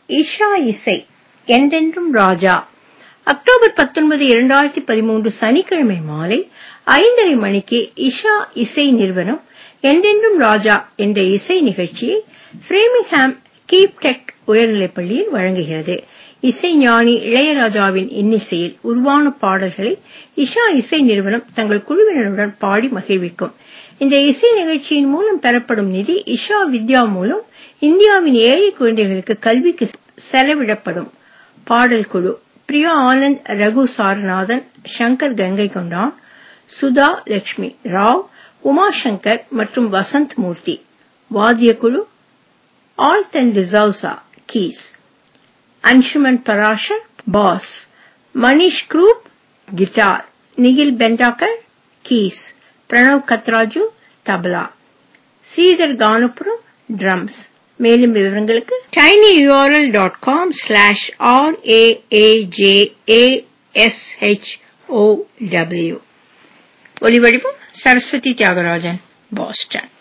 இஷா இசை என்றென்றும் ராஜா அக்டோபர் 19 2013 சனிக்கிழமை மாலை ஐந்தரை மணிக்கு இஷா இசை நிறுவனம் என்றென்றும் ராஜா என்ற இசை நிகழ்ச்சியை பிரேமிங்ஹாம் கீப் டெக் உயர்நிலைப்பள்ளியில் வழங்குகிறது இசைஞானி இளையராஜாவின் இன்னிசையில் உருவான பாடல்களை இஷா இசை நிறுவனம் தங்கள் குழுவினருடன் பாடி மகிழ்விக்கும் இந்த இசை நிகழ்ச்சியின் மூலம் பெறப்படும் நிதி இஷா வித்யா மூலம் இந்தியாவின் ஏழை குழந்தைகளுக்கு கல்விக்கு செலவிடப்படும் பாடல் குழு பிரியா ஆனந்த் ரகு சாரநாதன் சங்கர் கங்கை கொண்டான் சுதா லட்சுமி ராவ் உமாசங்கர் மற்றும் வசந்த் மூர்த்தி வாத்திய குழு ஆல்ட் and D'Souza keys Anshuman Parashar bass Manish Kurup guitar Nikhil Pendharkar keys Pranav Katraju tabla Sridhar Kanapuram drums மேலும் விவரங்களுக்கு tinyurl.com slash r-a-a-j-a-s-h-o-w ஒலிவடிவம் சரஸ்வதி தியாகராஜன் பாஸ்டன்